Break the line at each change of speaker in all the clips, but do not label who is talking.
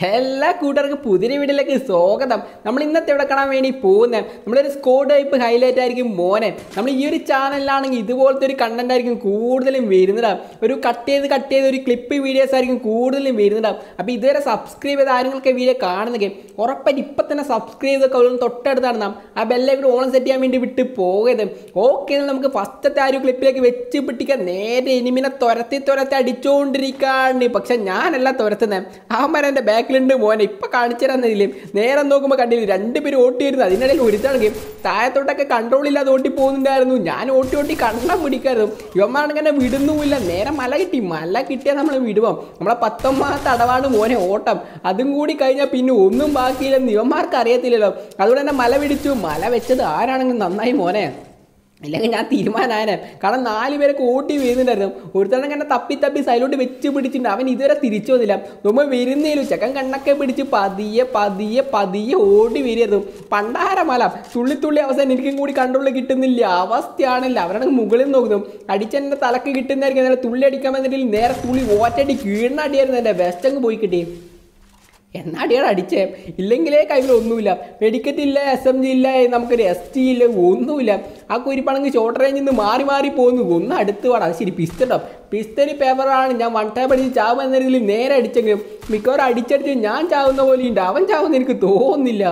എല്ലാ കൂട്ടുകാർക്കും പുതിയ വീഡിയോയിലേക്ക് സ്വാഗതം നമ്മൾ ഇന്നത്തെ ഇവിടെ കാണാൻ വേണ്ടി പോകുന്നത് നമ്മളൊരു സ്കോഡ് ടൈപ്പ് ഹൈലൈറ്റ് ആയിരിക്കും മോനെ നമ്മൾ ഈ ഒരു ചാനലിലാണെങ്കിൽ ഇതുപോലത്തെ ഒരു കണ്ടന്റ് ആയിരിക്കും കൂടുതലും വരുന്നത് ഒരു കട്ട് ചെയ്ത് കട്ട് ചെയ്ത് ഒരു ക്ലിപ്പ് വീഡിയോസ് ആയിരിക്കും കൂടുതലും വരുന്നത് അപ്പോൾ ഇതുവരെ സബ്സ്ക്രൈബ് ചെയ്ത ആരെങ്കിലൊക്കെ വീഡിയോ കാണുന്നെങ്കിൽ ഉറപ്പായിട്ട് ഇപ്പം തന്നെ സബ്സ്ക്രൈബ് ചെയ്തൊക്കെ ഒരു തൊട്ടടുത്താണ് നാം ആ ബെല്ലേക്ക് ഓണം സെറ്റ് ചെയ്യാൻ വേണ്ടി വിട്ട് പോകരുത് ഓക്കെ നമുക്ക് ഫസ്റ്റത്തെ ആ ഒരു ക്ലിപ്പിലേക്ക് വെച്ച് പിടിക്കാൻ നേരെ ഇനിമിനെ തുരത്തി തുരത്തി അടിച്ചുകൊണ്ടിരിക്കാണ്ട് പക്ഷെ ഞാനല്ല തുരത്തുന്നത് അവന്മാർ എൻ്റെ ബാക്കിലുണ്ട് മോനെ ഇപ്പം കാണിച്ചു തരാന്നില്ലേ നേരെ നോക്കുമ്പോൾ കണ്ടില്ല രണ്ടുപേരും ഓട്ടി വരുന്നത് അതിനിടയിൽ ഒരുത്താണെങ്കിൽ താഴത്തോട്ടൊക്കെ കൺട്രോൾ ഇല്ലാതെ ഓട്ടി പോകുന്നുണ്ടായിരുന്നു ഞാൻ ഓട്ടി ഓട്ടി കണ്ണം പിടിക്കായിരുന്നു ഇവന്മാണെങ്കിൽ എന്നെ വിടുന്നുമില്ല നേരെ മല കിട്ടി മല കിട്ടിയാൽ നമ്മൾ വിടുവാം നമ്മളെ പത്തൊമ്പതാമത്തെ അടവാണ് മോനെ ഓട്ടം അതും കൂടി കഴിഞ്ഞാൽ പിന്നെ ഒന്നും ബാക്കിയില്ലെന്ന് ഇവന്മാർക്ക് അറിയത്തില്ലല്ലോ അതുകൊണ്ട് തന്നെ മല പിടിച്ചു മല വെച്ചത് ആരാണെങ്കിൽ നന്നായി മോനെ ഇല്ലെങ്കിൽ ഞാൻ തീരുമാനമായനെ കാരണം നാല് പേരൊക്കെ ഓട്ടി വീഴുന്നുണ്ടായിരുന്നു ഒരുത്തരം കണ്ട തപ്പി തപ്പി സൈലോട്ട് വെച്ച് പിടിച്ചിട്ടുണ്ട് അവൻ ഇതുവരെ തിരിച്ചു വന്നില്ല നമ്മൾ വരുന്നേലും ചെക്കൻ കണ്ണൊക്കെ പിടിച്ച് പതിയെ പതിയെ പതിയെ ഓടി വരികയായിരുന്നു പണ്ടാരമല തുള്ളി തുള്ളി അവസാനം എനിക്കും കൂടി കൺട്രോൾ കിട്ടുന്നില്ല അവസ്ഥയാണല്ലോ അവരാണെങ്കിൽ മുകളിൽ നോക്കുന്നു അടിച്ചെൻ്റെ തലക്ക് കിട്ടുന്നതായിരിക്കും നേരെ തുള്ളി അടിക്കാൻ വന്നിട്ടില്ല നേരെ തുള്ളി ഓറ്റടി കീഴ്ന്നടിയായിരുന്നു എൻ്റെ വെസ്റ്റങ്ങ് പോയി കിട്ടി എന്നാടിയാണ് അടിച്ചേ ഇല്ലെങ്കിലേ കയ്യിൽ ഒന്നുമില്ല മെഡിക്കറ്റ് ഇല്ല എസ് എം ജി ഇല്ല നമുക്കൊരു എസ് ടി ഇല്ല ഒന്നുമില്ല ആ കുരിപ്പാണെങ്കിൽ ഷോർട്ട് റേഞ്ചിൽ നിന്ന് മാറി മാറി പോകുന്നു ഒന്ന് അടുത്ത് വേണം അത് ശരി പിസ്റ്റോ പിസ്റ്റന് പേപ്പറാണ് ഞാൻ വൺ ടൈം അടിച്ച് ചാവുക എന്ന രീതിയിൽ നേരെ അടിച്ചെങ്കിലും മിക്കവാറും അടിച്ചടിച്ച് ഞാൻ ചാവുന്ന പോലെ ഉണ്ട് അവൻ ചാവുന്ന എനിക്ക് തോന്നുന്നില്ല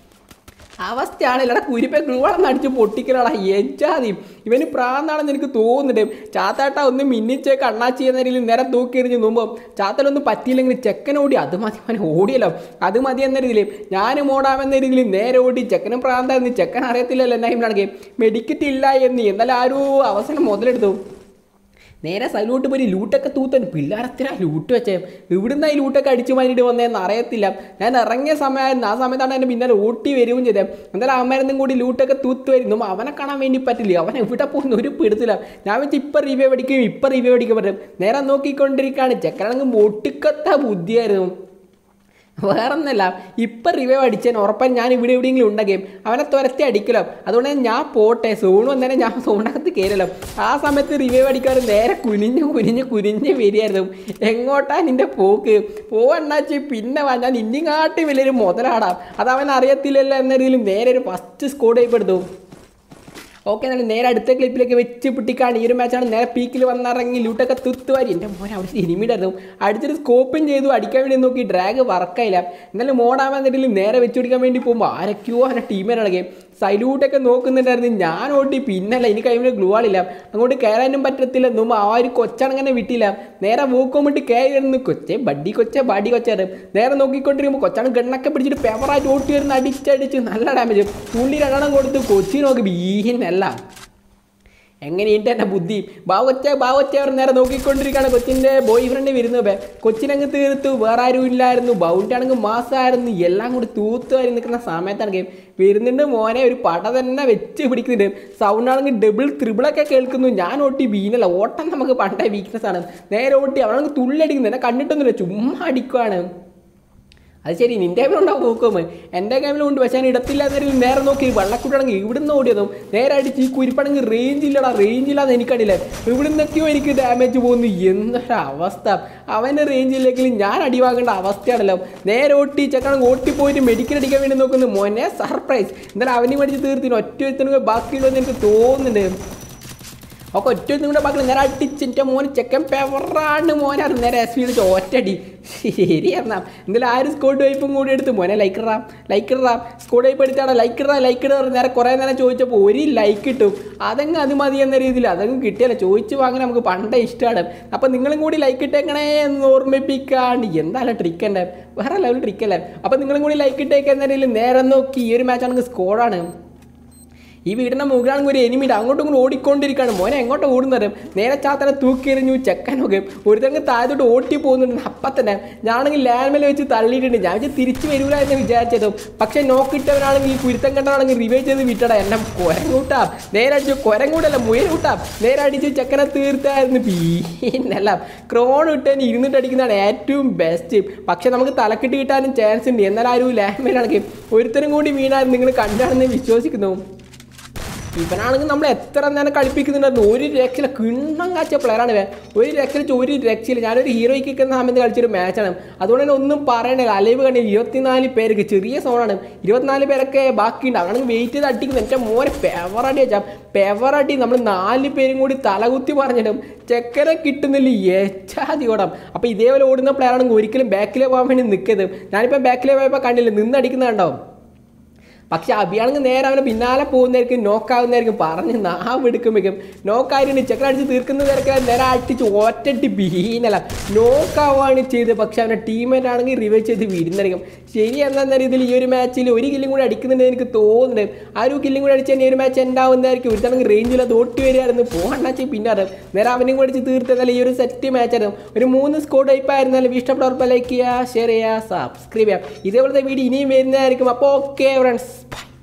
അവസ്ഥയാണ് ഇല്ലടാ കുരിപ്പെ ഗ്ലൂവളന്ന് അടിച്ച് പൊട്ടിക്കലടാ എജാതി ഇവന് പ്രാന്താണെന്ന് എനിക്ക് തോന്നുന്നുണ്ട് ചാത്താട്ട ഒന്ന് മിന്നിച്ച് കണ്ണാച്ചി എന്ന രീതിയിൽ നേരെ തൂക്കി എറിഞ്ഞ് നോക്കുമ്പോൾ ചാത്തലൊന്നും പറ്റിയില്ലെങ്കിൽ ചെക്കൻ ഓടി അത് മതി അവൻ ഓടിയല്ലോ അത് മതി എന്ന രീതിയിൽ ഞാനും ഓടാമെന്ന രീതിയിൽ നേരെ ഓടി ചെക്കനും പ്രാന്തായിരുന്നു ചെക്കൻ അറിയത്തില്ലല്ലോ എന്നാ ഇവനാണെങ്കിൽ മെഡിക്കറ്റ് ഇല്ല എന്ന് എന്നാലും ആരോ അവസരം മുതലെടുത്തു നേരെ സലൂട്ട് പോയി ലൂട്ടൊക്കെ തൂത്തൻ പിള്ളേരത്തിനാ ലൂട്ട് വെച്ചേ ഇവിടുന്ന് ഈ ലൂട്ടൊക്കെ അടിച്ചു മാറ്റിയിട്ട് വന്നതെന്ന് അറിയത്തില്ല ഞാൻ ഇറങ്ങിയ സമയമായിരുന്നു ആ സമയത്താണ് എൻ്റെ പിന്നാലെ ഓട്ടി വരികയും ചെയ്തത് എന്തായാലും അമ്മരുന്നും കൂടി ലൂട്ടൊക്കെ തൂത്ത് വരുന്നു അവനെ കാണാൻ വേണ്ടി പറ്റില്ല അവൻ എവിടെ പോകുന്ന ഒരു പിടുത്തില്ല ഞാൻ വെച്ച് ഇപ്പം റിവ്യൂ അടിക്കും ഇപ്പം റിവ്യൂ അടിക്കാൻ പറ്റും നേരെ നോക്കിക്കൊണ്ടിരിക്കുകയാണ് ചെക്കനാണെങ്കിൽ ഒട്ടുക്കത്ത ബുദ്ധിയായിരുന്നു വേറൊന്നല്ല ഇപ്പം റിവൈവ് അടിച്ചതിന് ഉറപ്പാൻ ഞാൻ ഇവിടെ എവിടെയെങ്കിലും ഉണ്ടെങ്കിൽ അവനെ തുരത്തി അടിക്കലോ അതുകൊണ്ട് ഞാൻ പോട്ടെ സോണ് വന്നേരം ഞാൻ സോണകത്ത് കയറലോ ആ സമയത്ത് റിവൈവ് അടിക്കാറ് നേരെ കുനിഞ്ഞ് കുനിഞ്ഞ് കുനിഞ്ഞ് വരികയായിരുന്നു എങ്ങോട്ടാ നിന്റെ പോക്ക് പോവണ്ണാച്ച് പിന്നെ വാ ഞാൻ ഇന്നിങ്ങാട്ടി വലിയൊരു മുതലാടാം അത് അവൻ അറിയത്തില്ലല്ലോ എന്ന രീതിയിൽ നേരെ ഒരു ഫസ്റ്റ് സ്കോഡ് ചെയ്യപ്പെടുത്തു ഓക്കെ എന്നാലും നേരെ അടുത്ത ക്ലിപ്പിലേക്ക് വെച്ച് പിട്ടിക്കാണ് ഈ ഒരു മാച്ചാണ് നേരെ പീക്കിൽ വന്നിറങ്ങി ലൂട്ടൊക്കെ തുത്തുവാരി എൻ്റെ മോനെ അവിടെ ഇനിമിടായിരുന്നു അടിച്ചിട്ട് സ്കോപ്പും ചെയ്തു അടിക്കാൻ വേണ്ടി നോക്കി ഡ്രാഗ് വർക്കായില്ല എന്നാലും മോടാമെന്നിട്ടില്ല നേരെ വെച്ച് പിടിക്കാൻ വേണ്ടി പോകുമ്പോൾ ആരൊക്കെയോ അവൻ്റെ ടീമിനിടകെ സൈലൂട്ടൊക്കെ നോക്കുന്നുണ്ടായിരുന്നു ഞാൻ ഓട്ടി പിന്നല്ല എനിക്ക് കൈമിൽ ഗ്ലൂ ആളില്ല അങ്ങോട്ട് കയറാനും പറ്റത്തില്ല എന്നും ആ ഒരു കൊച്ചാണങ്ങനെ വിട്ടില്ല നേരെ മൂക്കോമിട്ട് കയറിയിരുന്നു കൊച്ചെ ബഡ്ഡി കൊച്ചെ ബാഡി കൊച്ചാണ് നേരെ നോക്കിക്കൊണ്ടിരിക്കുമ്പോൾ കൊച്ചാണ് ഗണ്ണൊക്കെ പിടിച്ചിട്ട് പേപ്പറായിട്ട് ഓട്ടി വരുന്ന അടിച്ചടിച്ച് നല്ല ഡാമേജ് തുള്ളി രണ്ടെണ്ണം കൊടുത്ത് കൊച്ചി നോക്കി ബീഹിനല്ല എങ്ങനെയുണ്ട് എൻ്റെ ബുദ്ധി ബാവച്ച ബാവച്ച അവർ നേരെ നോക്കിക്കൊണ്ടിരിക്കുകയാണ് കൊച്ചിൻ്റെ ബോയ് ഫ്രണ്ട് വരുന്നത് കൊച്ചിനങ്ങ് തീർത്തു വേറെ ആരും ഇല്ലായിരുന്നു ബൗണ്ടാണെങ്കിൽ മാസമായിരുന്നു എല്ലാം കൂടി തൂത്തുവാരി നിൽക്കുന്ന സമയത്താണെങ്കിൽ വരുന്നുണ്ട് മോനെ ഒരു പട തന്നെ വെച്ച് പിടിക്കുന്നുണ്ട് സൗണ്ട് ആണെങ്കിൽ ഡബിൾ ത്രിബിളൊക്കെ കേൾക്കുന്നു ഞാൻ ഓട്ടി ബീനല്ല ഓട്ടം നമുക്ക് പണ്ടേ വീക്ക്നെസ് ആണ് നേരെ ഓട്ടി അവനാണെങ്കിൽ തുള്ളടിക്കുന്നു എന്നെ കണ്ടിട്ടൊന്നുമില്ല ചുമ്മാ അടിക്കുവാണ് അത് ശരി നിന്റെ ഗെയിമിലുണ്ടാവും നോക്കുമ്പോൾ എൻ്റെ ഗെയിമിലുണ്ട് പക്ഷേ ഞാൻ ഇടത്തില്ല എന്നൊരു നേരെ നോക്കി വെള്ളക്കുട്ടാണെങ്കിൽ ഇവിടുന്ന് ഓടിയതും നേരെ അടിച്ച് ഈ കുരിപ്പാണെങ്കിൽ റേഞ്ച് ഇല്ലടാ റേഞ്ച് ഇല്ലാന്ന് എനിക്കറിയില്ല ഇവിടുന്നൊക്കെയോ എനിക്ക് ഡാമേജ് പോകുന്നു എന്തൊരു അവസ്ഥ അവൻ്റെ റേഞ്ച് ഇല്ലെങ്കിലും ഞാൻ അടിവാങ്ങേണ്ട അവസ്ഥയാണല്ലോ നേരെ ഓട്ടി ചെക്കാണെങ്കിൽ ഓട്ടി പോയിട്ട് മെഡിക്കൽ അടിക്കാൻ വേണ്ടി നോക്കുന്നു മോനെ സർപ്രൈസ് എന്തായാലും അവന് മേടിച്ച് തീർത്തിന് ഒറ്റ ഒരുത്തനും ബാക്കിയുള്ളതെന്ന് എനിക്ക് തോന്നുന്നുണ്ട് ഒക്കെ ഒറ്റ നിങ്ങളുടെ മക്കൾ നേരെ അടിച്ചിട്ട് മോന് ചെക്കൻ പേപ്പറാണ് മോനെ അത് നേരെ എസ് വിളിച്ച് ഒറ്റടി ശരി എന്നാ എന്തായാലും ആ ഒരു സ്കോഡ് വൈപ്പും കൂടി എടുത്ത് മോനെ ലൈക്ക് ഇടാം ലൈക്ക് ഇടാം സ്കോഡ് വൈപ്പ് എടുത്താണ് ലൈക്ക് ഇടാം ലൈക്ക് ഇടാം നേരെ കുറേ നേരം ചോദിച്ചപ്പോൾ ഒരു ലൈക്ക് കിട്ടും അതങ്ങ് അത് മതി എന്ന രീതിയിൽ അതങ്ങ് കിട്ടിയല്ല ചോദിച്ചു വാങ്ങാൻ നമുക്ക് പണ്ടേ ഇഷ്ടമാണ് അപ്പം നിങ്ങളും കൂടി ലൈക്ക് ഇട്ടേക്കണേ എന്ന് ഓർമ്മിപ്പിക്കാണ്ട് എന്തായാലും ട്രിക്ക് എൻ്റെ വേറെ ലെവൽ ട്രിക്കല്ലേ അപ്പം നിങ്ങളും കൂടി ലൈക്ക് ഇട്ടേക്ക് എന്ന രീതിയിൽ നേരെ നോക്കി ഈ ഒരു മാച്ചാണെങ്കിൽ സ്കോഡാണ് ഈ വീടിൻ്റെ മുകളിലാണെങ്കിൽ ഒരു എനിമിട്ട് അങ്ങോട്ടും ഇങ്ങോട്ടും ഓടിക്കൊണ്ടിരിക്കുകയാണ് മോനെ എങ്ങോട്ട് ഓടുന്നത് നേരെ ചാത്തനെ തൂക്കിയെറിഞ്ഞു ചെക്കാനൊക്കെ ഒരുത്തങ്ങ് താഴത്തോട്ട് ഓട്ടി പോകുന്നുണ്ട് അപ്പം തന്നെ ഞാനാണെങ്കിൽ ലാൻഡ്മേൽ വെച്ച് തള്ളിയിട്ടുണ്ട് ഞാൻ വെച്ച് തിരിച്ചു വരൂല എന്ന് വിചാരിച്ചത് പക്ഷെ നോക്കിയിട്ടവനാണെങ്കിൽ ഈ കുരുത്തം കണ്ടവനാണെങ്കിൽ റിവൈവ് ചെയ്ത് വിട്ടടാ എന്നെ കൊരങ്ങൂട്ടാം നേരെ അടിച്ചു കൊരങ്ങൂട്ടല്ല മുയലൂട്ടാം നേരെ അടിച്ച് ചെക്കനെ തീർത്തായിരുന്നു പിന്നല്ല ക്രോൺ ഇട്ടതിന് ഇരുന്നിട്ട് അടിക്കുന്നതാണ് ഏറ്റവും ബെസ്റ്റ് പക്ഷെ നമുക്ക് തലക്കിട്ട് കിട്ടാനും ചാൻസ് ഉണ്ട് എന്നാൽ ആ ഒരു ലാൻഡ്മേലാണെങ്കിൽ ഒരുത്തരും കൂടി വീണാൽ നിങ്ങൾ കണ്ടാണെന്ന് വിശ്വസിക്കുന്നു ഇവനാണെങ്കിൽ നമ്മൾ എത്ര നേരം കളിപ്പിക്കുന്നുണ്ടായിരുന്നു ഒരു രക്ഷയില്ല കിണ്ണം കാച്ച പ്ലെയറാണ് ഇവൻ ഒരു രക്ഷയിൽ ഒരു രക്ഷയില്ല ഞാനൊരു ഹീറോയ്ക്ക് നിൽക്കുന്ന സമയത്ത് കളിച്ചൊരു മാച്ചാണ് അതുകൊണ്ട് തന്നെ ഒന്നും പറയണില്ല അലൈവ് കണ്ടില്ല ഇരുപത്തിനാല് പേർക്ക് ചെറിയ സോണാണ് ഇരുപത്തിനാല് പേരൊക്കെ ബാക്കിയുണ്ട് അങ്ങനെ വെയിറ്റ് ചെയ്ത് അടിക്കുന്നു എൻ്റെ മോനെ പെവറടി വെച്ചാൽ പെവറടി നമ്മൾ നാല് പേരും കൂടി തലകുത്തി പറഞ്ഞിട്ടും ചെക്കനെ കിട്ടുന്നില്ല ഏച്ചാതി ഓടാം അപ്പോൾ ഇതേപോലെ ഓടുന്ന പ്ലെയർ ആണെങ്കിൽ ഒരിക്കലും ബാക്കിലേ പോകാൻ വേണ്ടി നിൽക്കരുത് ഞാനിപ്പോൾ ബാക്കിലേ പോയപ്പോൾ കണ്ടില്ല നിന്നടിക്കുന്ന കണ്ടാവും പക്ഷെ അഭിയാണെങ്കിൽ നേരെ അവനെ പിന്നാലെ പോകുന്നതായിരിക്കും നോക്കാവുന്നതായിരിക്കും പറഞ്ഞ് നാവ് എടുക്കുമ്പോഴേക്കും നോക്കായിരുന്നു ചെക്കൻ അടിച്ച് തീർക്കുന്ന തിരക്ക് നേരെ അടിച്ച് ഒറ്റട്ടി ബീനല്ല നോക്കാവാണ് ചെയ്തത് പക്ഷെ അവൻ്റെ ടീമേറ്റ് ആണെങ്കിൽ റിവൈവ് ചെയ്ത് വിടുന്നതായിരിക്കും ശരി എന്നാ രീതിയിൽ ഈ ഒരു മാച്ചിൽ ഒരു കില്ലും കൂടി അടിക്കുന്നുണ്ട് എനിക്ക് തോന്നുന്നുണ്ട് ആ ഒരു കില്ലും കൂടി അടിച്ചാൽ ഈ ഒരു മാച്ച് ഉണ്ടാവുന്നതായിരിക്കും ഒരുത്താണെങ്കിൽ റേഞ്ചിൽ അത് ഓട്ടി വരികയായിരുന്നു പോകണ്ടാച്ച് പിന്നെ അത് നേരെ അവനും കൂടി അടിച്ച് തീർത്തതല്ല ഈ ഒരു സെറ്റ് മാച്ച് ആയിരുന്നു ഒരു മൂന്ന് സ്കോർ ടൈപ്പ് ആയിരുന്നാലും ഇഷ്ടപ്പെട്ടവർക്ക് ലൈക്ക് ചെയ്യുക ഷെയർ ചെയ്യുക സബ്സ്ക്രൈബ് ചെയ്യുക ഇതേപോലത്തെ വീഡിയോ ഇനിയും വരുന്നതായിരിക്കും അപ്പോൾ ഓക്കെ ഫ്രണ്ട്സ് ബൈ